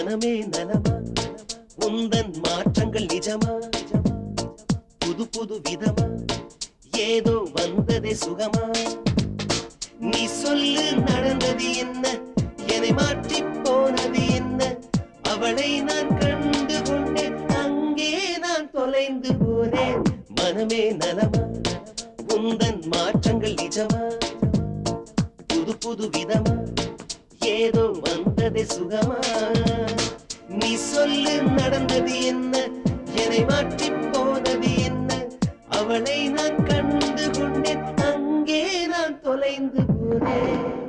மனமே நலமா உந்தன் மாற்றங்கள் நிஜமா புது புது விதமா ஏதோ வந்ததே சுகமா நீ சொல்லு நடந்தது என்ன என்னை மாற்றி போனது என்ன அவளை நான் கண்டு கொண்டேன் அங்கே நான் தொலைந்து போனேன் மனமே நலமா உந்தன் மாற்றங்கள் நிஜமா புது புது விதமா ஏதோ வந்ததே சுகமா நீ சொல்லு நடந்தது என்ன என்னை மாற்றி போனது என்ன அவளை நான் கண்டு கொண்டேன் அங்கே நான் தொலைந்து போனேன்